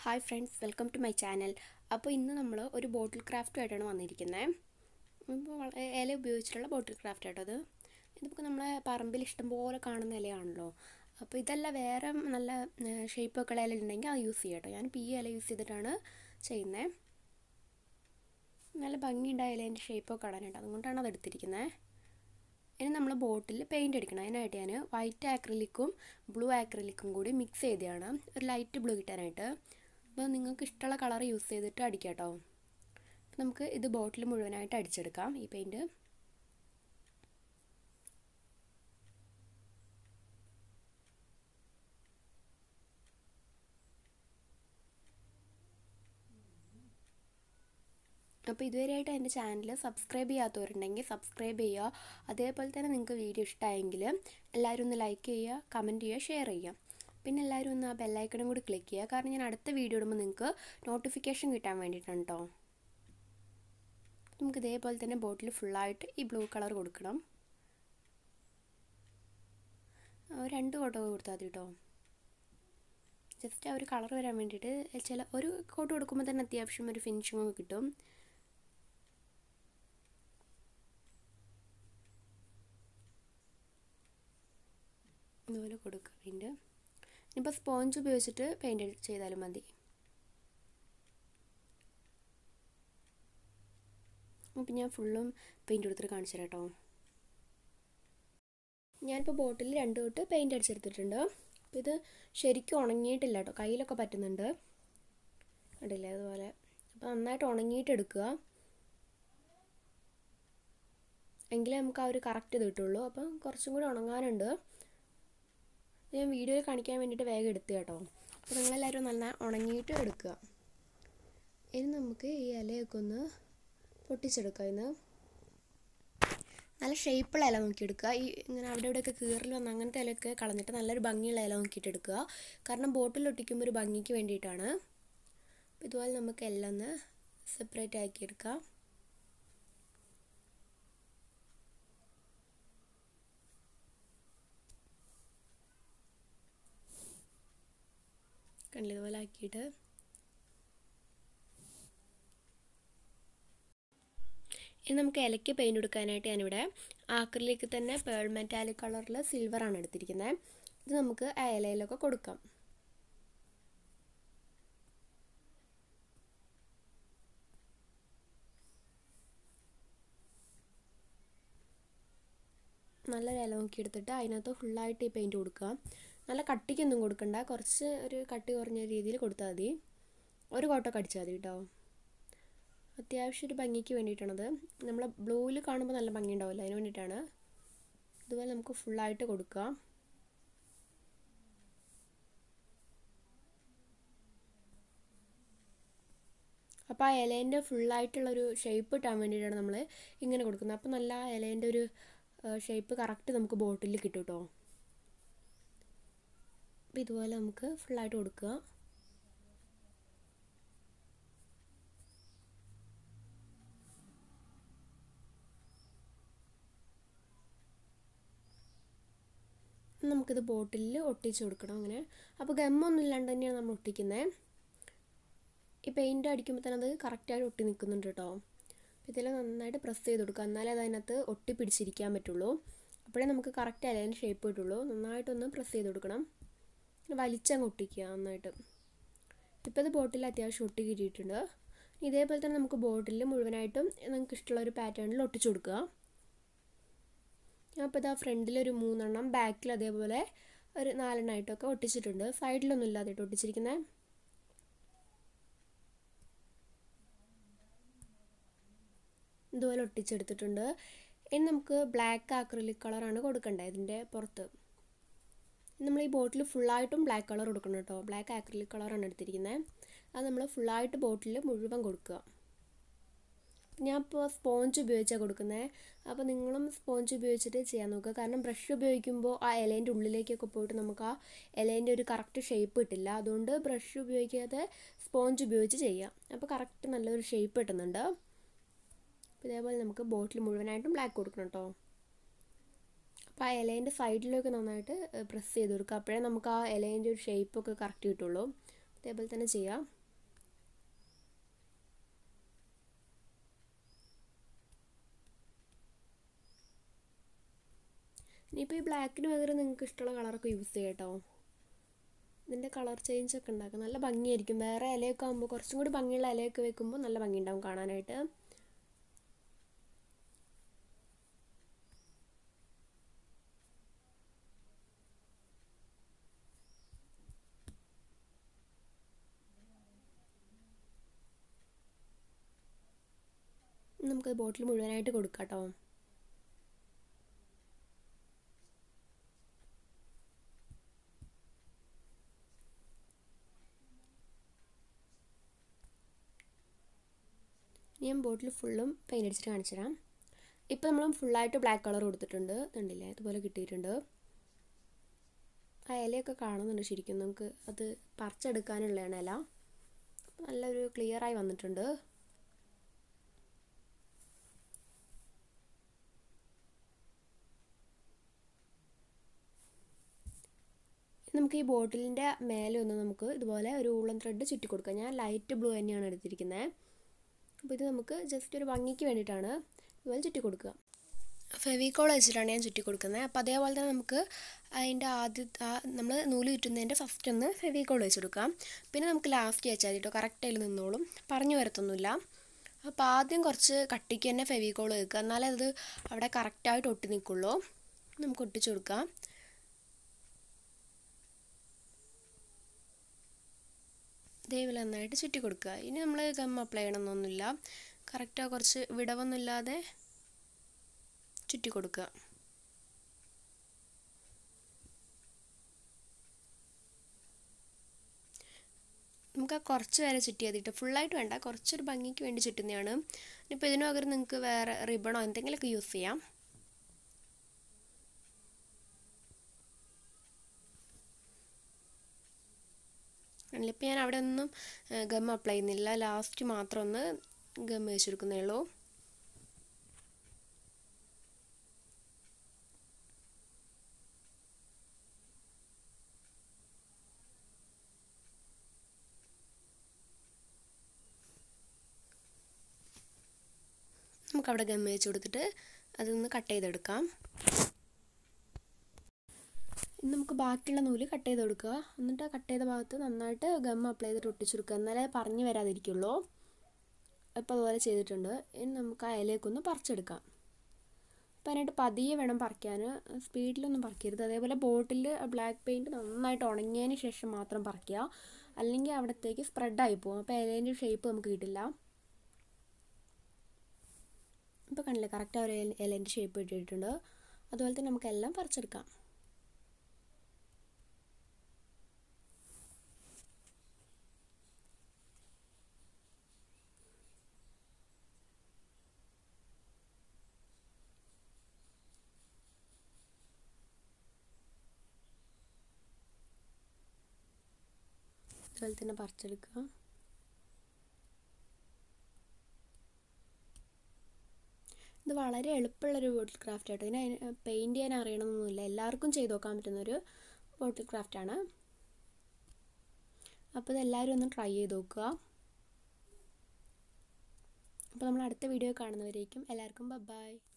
hi friends welcome to my channel അപ്പോൾ ഇന്ന് നമ്മൾ ഒരു ബോട്ടിൽ ക്രാഫ്റ്റുമായിട്ടാണ് വന്നിരിക്കുന്നത് ഇപ്പോൾ വള- ഇല ഉപയോഗിച്ചിട്ടുള്ള ബോട്ടിൽ ക്രാഫ്റ്റ് ആട്ടോ അത് ഇതിപ്പോൾ നമ്മളെ പറമ്പിൽ ഇഷ്ടംപോലെ കാണുന്ന ഇലയാണല്ലോ അപ്പോൾ ഇതല്ല വേറെ നല്ല ഷേപ്പൊക്കെ ഉള്ള ഇല ഉണ്ടെങ്കിൽ അത് യൂസ് ചെയ്യാം കേട്ടോ ഞാനിപ്പോൾ ഈ ഇല യൂസ് ചെയ്തിട്ടാണ് ചെയ്യുന്നത് നല്ല ഭംഗിയുണ്ടായ ഇലേൻ്റെ ഷേപ്പൊക്കെ കാണാനായിട്ട് അതുകൊണ്ടാണ് അത് എടുത്തിരിക്കുന്നത് ഇനി നമ്മൾ ബോട്ടിൽ പെയിൻറ് അടിക്കണം അതിനായിട്ട് ഞാൻ വൈറ്റ് ആക്രിലിക്കും ബ്ലൂ ആക്രിലിക്കും കൂടി മിക്സ് ചെയ്തതാണ് ഒരു ലൈറ്റ് ബ്ലൂ കിട്ടാനായിട്ട് അപ്പോൾ നിങ്ങൾക്ക് ഇഷ്ടമുള്ള കളർ യൂസ് ചെയ്തിട്ട് അടിക്കാം കേട്ടോ അപ്പോൾ നമുക്ക് ഇത് ബോട്ടിൽ മുഴുവനായിട്ട് അടിച്ചെടുക്കാം ഈ പെയിൻറ് അപ്പോൾ ഇതുവരെയായിട്ട് എൻ്റെ ചാനൽ സബ്സ്ക്രൈബ് ചെയ്യാത്തവരുണ്ടെങ്കിൽ സബ്സ്ക്രൈബ് ചെയ്യുക അതേപോലെ തന്നെ നിങ്ങൾക്ക് വീഡിയോ ഇഷ്ടമായെങ്കിൽ എല്ലാവരും ഒന്ന് ലൈക്ക് ചെയ്യുക കമൻറ്റ് ചെയ്യുക ഷെയർ ചെയ്യുക പിന്നെ എല്ലാവരും ഒന്ന് ആ ബെല്ലൈക്കണും കൂടി ക്ലിക്ക് ചെയ്യുക കാരണം ഞാൻ അടുത്ത വീഡിയോ ഇടുമ്പോൾ നിങ്ങൾക്ക് നോട്ടിഫിക്കേഷൻ കിട്ടാൻ വേണ്ടിയിട്ടാണ് കേട്ടോ നമുക്ക് ഇതേപോലെ തന്നെ ബോട്ടിൽ ഫുള്ളായിട്ട് ഈ ബ്ലൂ കളർ കൊടുക്കണം രണ്ട് കോട്ട് കൊടുത്താൽ മതി കേട്ടോ ജസ്റ്റ് ആ ഒരു കളർ വരാൻ വേണ്ടിയിട്ട് ചില ഒരു കോട്ട് കൊടുക്കുമ്പോൾ തന്നെ അത്യാവശ്യം ഒരു ഫിനിഷിങ്ങൊക്കെ കിട്ടും ഇതുപോലെ കൊടുക്കുക പെയിൻറ്റ് ഇനിയിപ്പോൾ സ്പോഞ്ച് ഉപയോഗിച്ചിട്ട് പെയിൻറ്റ് ചെയ്താലും മതി അപ്പം ഞാൻ ഫുള്ളും പെയിൻറ്റ് കൊടുത്തിട്ട് കാണിച്ചു തരാം കേട്ടോ ഞാനിപ്പോൾ ബോട്ടിൽ രണ്ട് തൊട്ട് പെയിൻറ്റ് അടിച്ചെടുത്തിട്ടുണ്ട് അപ്പോൾ ഇത് ശരിക്കും ഉണങ്ങിയിട്ടില്ല കേട്ടോ കയ്യിലൊക്കെ പറ്റുന്നുണ്ട് കണ്ടില്ലേ അതുപോലെ അപ്പോൾ നന്നായിട്ട് ഉണങ്ങിയിട്ട് എടുക്കുക എങ്കിലേ നമുക്ക് ആ ഒരു കറക്റ്റ് ഇത് കിട്ടുള്ളൂ അപ്പം കുറച്ചും കൂടി ഉണങ്ങാനുണ്ട് ഞാൻ വീഡിയോയിൽ കാണിക്കാൻ വേണ്ടിയിട്ട് വേഗം എടുത്തു കേട്ടോ അപ്പോൾ നിങ്ങളെല്ലാവരും നല്ല ഉണങ്ങിയിട്ട് എടുക്കുക ഇനി നമുക്ക് ഈ ഇലയൊക്കെ ഒന്ന് പൊട്ടിച്ചെടുക്കാം ഇന്ന് നല്ല ഷേപ്പുള്ള ഇല നോക്കിയെടുക്കുക ഈ ഇങ്ങനെ അവിടെ ഇവിടെയൊക്കെ കീറൽ വന്ന് അങ്ങനത്തെ ഇലയൊക്കെ കളഞ്ഞിട്ട് നല്ലൊരു ഭംഗിയുള്ള ഇല നോക്കിയിട്ട് എടുക്കുക കാരണം ബോട്ടിൽ ഒട്ടിക്കുമ്പോൾ ഒരു ഭംഗിക്ക് വേണ്ടിയിട്ടാണ് അപ്പോൾ ഇതുപോലെ നമുക്ക് എല്ലാം ഒന്ന് സെപ്പറേറ്റ് ആക്കി എടുക്കാം കണ്ടില്ല ഇതുപോലെ ആക്കിയിട്ട് ഇനി നമുക്ക് ഇലയ്ക്ക് പെയിൻറ് കൊടുക്കാനായിട്ട് ഞാനിവിടെ ആക്രിലേക്ക് തന്നെ പേൾ മെറ്റാലിക് കളറിൽ സിൽവറാണ് എടുത്തിരിക്കുന്നത് ഇത് നമുക്ക് ആ ഇലയിലൊക്കെ കൊടുക്കാം നല്ലൊരു ഇല നോക്കി എടുത്തിട്ട് അതിനകത്ത് ഫുള്ളായിട്ട് ഈ പെയിൻറ് കൊടുക്കുക നല്ല കട്ടിക്കൊന്നും കൊടുക്കണ്ട കുറച്ച് ഒരു കട്ടി കുറഞ്ഞ രീതിയിൽ കൊടുത്താൽ മതി ഒരു കോട്ടൊക്കെ അടിച്ചാൽ മതി കേട്ടോ അത്യാവശ്യം ഒരു ഭംഗിക്ക് വേണ്ടിയിട്ടാണത് നമ്മൾ ബ്ലൂവിൽ കാണുമ്പോൾ നല്ല ഭംഗി ഉണ്ടാവില്ല അതിന് വേണ്ടിയിട്ടാണ് ഇതുപോലെ നമുക്ക് ഫുള്ളായിട്ട് കൊടുക്കുക അപ്പോൾ ആ ഇലേൻ്റെ ഫുള്ളായിട്ടുള്ളൊരു ഷേപ്പ് കിട്ടാൻ വേണ്ടിയിട്ടാണ് നമ്മൾ ഇങ്ങനെ കൊടുക്കുന്നത് അപ്പോൾ നല്ല ആ ഇലേൻ്റെ ഒരു ഷേപ്പ് കറക്റ്റ് നമുക്ക് ബോട്ടിൽ കിട്ടും കേട്ടോ അപ്പോൾ ഇതുപോലെ നമുക്ക് ഫുള്ളായിട്ട് കൊടുക്കുക നമുക്കിത് ബോട്ടിലിൽ ഒട്ടിച്ച് കൊടുക്കണം അങ്ങനെ അപ്പോൾ ഗമ്മൊന്നും ഇല്ലാണ്ട് തന്നെയാണ് നമ്മൾ ഒട്ടിക്കുന്നത് ഈ പെയിൻറ്റ് അടിക്കുമ്പോൾ തന്നെ അത് കറക്റ്റായിട്ട് ഒട്ടി നിൽക്കുന്നുണ്ട് കേട്ടോ ഇതിൽ നന്നായിട്ട് പ്രസ് ചെയ്ത് കൊടുക്കുക എന്നാലേ അത് അതിനകത്ത് ഒട്ടി പിടിച്ചിരിക്കാൻ പറ്റുള്ളൂ അപ്പോഴേ നമുക്ക് കറക്റ്റ് ഇലേൻ്റെ ഷേപ്പ് കിട്ടുള്ളൂ നന്നായിട്ടൊന്ന് പ്രസ് ചെയ്ത് കൊടുക്കണം വലിച്ചങ്ങ് ഒട്ടിക്കുക നന്നായിട്ട് ഇപ്പോൾ ഇത് ബോട്ടിൽ അത്യാവശ്യം ഒട്ടി കിട്ടിയിട്ടുണ്ട് ഇതേപോലെ തന്നെ നമുക്ക് ബോട്ടിൽ മുഴുവനായിട്ടും നിങ്ങൾക്ക് ഇഷ്ടമുള്ള ഒരു പാറ്റേണിൽ ഒട്ടിച്ചു കൊടുക്കുക അപ്പോൾ ഇതാ ഫ്രണ്ടിലൊരു മൂന്നെണ്ണം ബാക്കിൽ അതേപോലെ ഒരു നാലെണ്ണമായിട്ടൊക്കെ ഒട്ടിച്ചിട്ടുണ്ട് സൈഡിലൊന്നും ഇല്ലാതെ ഒട്ടിച്ചിരിക്കുന്നത് ഇതുപോലെ ഒട്ടിച്ചെടുത്തിട്ടുണ്ട് ഇനി നമുക്ക് ബ്ലാക്ക് ആക്രിലിക് കളറാണ് കൊടുക്കേണ്ടത് ഇതിൻ്റെ പുറത്ത് നമ്മൾ ഈ ബോട്ടിൽ ഫുള്ളായിട്ടും ബ്ലാക്ക് കളർ കൊടുക്കണം കേട്ടോ ബ്ലാക്ക് ആക്രിലിക് കളറാണ് എടുത്തിരിക്കുന്നത് അത് നമ്മൾ ഫുള്ളായിട്ട് ബോട്ടിൽ മുഴുവൻ കൊടുക്കുക ഞാൻ ഇപ്പോൾ സ്പോഞ്ച് ഉപയോഗിച്ചാണ് കൊടുക്കുന്നത് അപ്പോൾ നിങ്ങളും സ്പോഞ്ച് ഉപയോഗിച്ചിട്ട് ചെയ്യാൻ നോക്കുക കാരണം ബ്രഷ് ഉപയോഗിക്കുമ്പോൾ ആ ഇലേൻ്റെ ഉള്ളിലേക്കൊക്കെ പോയിട്ട് നമുക്ക് ആ ഇലേൻ്റെ ഒരു കറക്റ്റ് ഷേപ്പ് കിട്ടില്ല അതുകൊണ്ട് ബ്രഷ് ഉപയോഗിക്കാതെ സ്പോഞ്ച് ഉപയോഗിച്ച് ചെയ്യാം അപ്പോൾ കറക്റ്റ് നല്ലൊരു ഷേപ്പ് കിട്ടുന്നുണ്ട് ഇതേപോലെ നമുക്ക് ബോട്ടിൽ മുഴുവനായിട്ടും ബ്ലാക്ക് കൊടുക്കണം കേട്ടോ അപ്പോൾ ആ ഇലേൻ്റെ സൈഡിലൊക്കെ നന്നായിട്ട് പ്രസ് ചെയ്ത് കൊടുക്കുക അപ്പോഴേ നമുക്ക് ആ ഇലേൻ്റെ ഒരു ഷേപ്പൊക്കെ കറക്റ്റ് കിട്ടുള്ളൂ അതേപോലെ തന്നെ ചെയ്യാം ഇനിയിപ്പോൾ ഈ ബ്ലാക്കിന് പകരം നിങ്ങൾക്ക് ഇഷ്ടമുള്ള കളറൊക്കെ യൂസ് ചെയ്യാം കേട്ടോ ഇതിൻ്റെ കളർ ചേഞ്ച് ഒക്കെ ഉണ്ടാക്കും നല്ല ഭംഗിയായിരിക്കും വേറെ ഇലയൊക്കെ ആകുമ്പോൾ കുറച്ചും കൂടി ഭംഗിയുള്ള ഇലയൊക്കെ വെക്കുമ്പോൾ നല്ല ഭംഗി ഉണ്ടാവും കാണാനായിട്ട് നമുക്ക് ബോട്ടിൽ മുഴുവനായിട്ട് കൊടുക്കാം കേട്ടോ ഞാൻ ബോട്ടിൽ ഫുള്ളും പെയിൻ്റ് അടിച്ചിട്ട് കാണിച്ചു തരാം ഇപ്പോൾ നമ്മൾ ഫുള്ളായിട്ട് ബ്ലാക്ക് കളർ കൊടുത്തിട്ടുണ്ട് കണ്ടില്ലേ അതുപോലെ കിട്ടിയിട്ടുണ്ട് ആ ഇലയൊക്കെ കാണുന്നുണ്ട് ശരിക്കും നമുക്ക് അത് പറിച്ചെടുക്കാനുള്ളതാണ് ഇല നല്ലൊരു ക്ലിയറായി വന്നിട്ടുണ്ട് നമുക്ക് ഈ ബോട്ടിലിൻ്റെ മേലെ ഒന്ന് നമുക്ക് ഇതുപോലെ ഒരു ഊളൻ ത്രെഡ് ചുറ്റി കൊടുക്കാം ഞാൻ ലൈറ്റ് ബ്ലൂ തന്നെയാണ് എടുത്തിരിക്കുന്നത് അപ്പോൾ ഇത് നമുക്ക് ജസ്റ്റ് ഒരു ഭംഗിക്ക് വേണ്ടിയിട്ടാണ് ഇതുപോലെ ചുറ്റി കൊടുക്കുക ഫെവിക്കോൾ വെച്ചിട്ടാണ് ഞാൻ ചുറ്റി കൊടുക്കുന്നത് അപ്പോൾ അതേപോലെ തന്നെ നമുക്ക് അതിൻ്റെ ആദ്യ നമ്മൾ നൂല് ചുറ്റുന്നതിൻ്റെ ഫസ്റ്റ് ഒന്ന് ഫെവിക്കോൾ വെച്ച് കൊടുക്കാം പിന്നെ നമുക്ക് ലാസ്റ്റ് വെച്ചാൽ കേട്ടോ കറക്റ്റായി നിന്നോളും പറഞ്ഞു വരത്തൊന്നുമില്ല അപ്പോൾ ആദ്യം കുറച്ച് കട്ടിക്ക് തന്നെ ഫെവിക്കോൾ വെക്കുക എന്നാലേ അത് അവിടെ കറക്റ്റായിട്ട് ഒട്ടി നിൽക്കുള്ളൂ നമുക്ക് ഒട്ടിച്ചു കൊടുക്കാം ഇതേപോലെ നന്നായിട്ട് ചുറ്റി കൊടുക്കുക ഇനി നമ്മൾ ഗം അപ്ലൈ ചെയ്യണമെന്നൊന്നുമില്ല കറക്റ്റാக കുറച്ച് വിടവൊന്നുമില്ലാതെ ചുറ്റി കൊടുക്കുക നമുക്ക് ആ കുറച്ച് വരെ ചുറ്റി മതിയിട്ട് ഫുള്ളായിട്ട് വേണ്ട കുറച്ചൊരു ഭംഗിക്ക് വേണ്ടി ചുറ്റുന്നതാണ് ഇനിയിപ്പോൾ ഇതിന് പകരം നിങ്ങൾക്ക് വേറെ റിബണോ എന്തെങ്കിലുമൊക്കെ യൂസ് ചെയ്യാം ഇപ്പം ഞാൻ അവിടെ ഒന്നും ഗം അപ്ലൈ ചെയ്യുന്നില്ല ലാസ്റ്റ് മാത്രം ഒന്ന് ഗം വെച്ചെടുക്കുന്നേ ഉള്ളൂ നമുക്കവിടെ ഗം വെച്ച് കൊടുത്തിട്ട് അതൊന്ന് കട്ട് ചെയ്തെടുക്കാം ഇനി നമുക്ക് ബാക്കിയുള്ള നൂല് കട്ട് ചെയ്ത് കൊടുക്കുക എന്നിട്ട് കട്ട് ചെയ്ത ഭാഗത്ത് നന്നായിട്ട് ഗം അപ്ലൈ ചെയ്തിട്ട് ഒട്ടിച്ചെടുക്കുക എന്നാലേ പറഞ്ഞു വരാതിരിക്കുള്ളൂ ഇപ്പോൾ അതുപോലെ ചെയ്തിട്ടുണ്ട് ഇനി നമുക്ക് ആ ഇലയൊക്കൊന്ന് പറിച്ചെടുക്കാം അപ്പോൾ അതിനായിട്ട് പതിയെ വേണം പറിക്കാൻ സ്പീഡിലൊന്നും പറിക്കരുത് അതേപോലെ ബോട്ടിൽ ബ്ലാക്ക് പെയിൻറ്റ് നന്നായിട്ട് ഉണങ്ങിയതിന് ശേഷം മാത്രം പറിക്കുക അല്ലെങ്കിൽ അവിടത്തേക്ക് സ്പ്രെഡായി പോകും അപ്പോൾ ഇലേൻ്റെ ഷേപ്പ് നമുക്ക് കിട്ടില്ല ഇപ്പോൾ കണ്ടില്ലേ കറക്റ്റ് ആ ഒരു ഇലേൻ്റെ ഷേപ്പ് ഇട്ടിട്ടുണ്ട് അതുപോലെ തന്നെ നമുക്കെല്ലാം പറിച്ചെടുക്കാം അതുപോലെ തന്നെ പറിച്ചെടുക്കുക ഇത് വളരെ എളുപ്പമുള്ളൊരു ബോട്ടിൽ ക്രാഫ്റ്റ് ആട്ടോ ഇതിന് പെയിൻറ്റ് ചെയ്യാൻ അറിയണമെന്നൊന്നുമില്ല എല്ലാവർക്കും ചെയ്ത് നോക്കാൻ പറ്റുന്നൊരു ബോട്ടിൽ ക്രാഫ്റ്റാണ് അപ്പോൾ ഇതെല്ലാവരും ഒന്ന് ട്രൈ ചെയ്ത് നോക്കുക അപ്പോൾ നമ്മൾ അടുത്ത വീഡിയോ കാണുന്നവരേക്കും എല്ലാവർക്കും ബൈ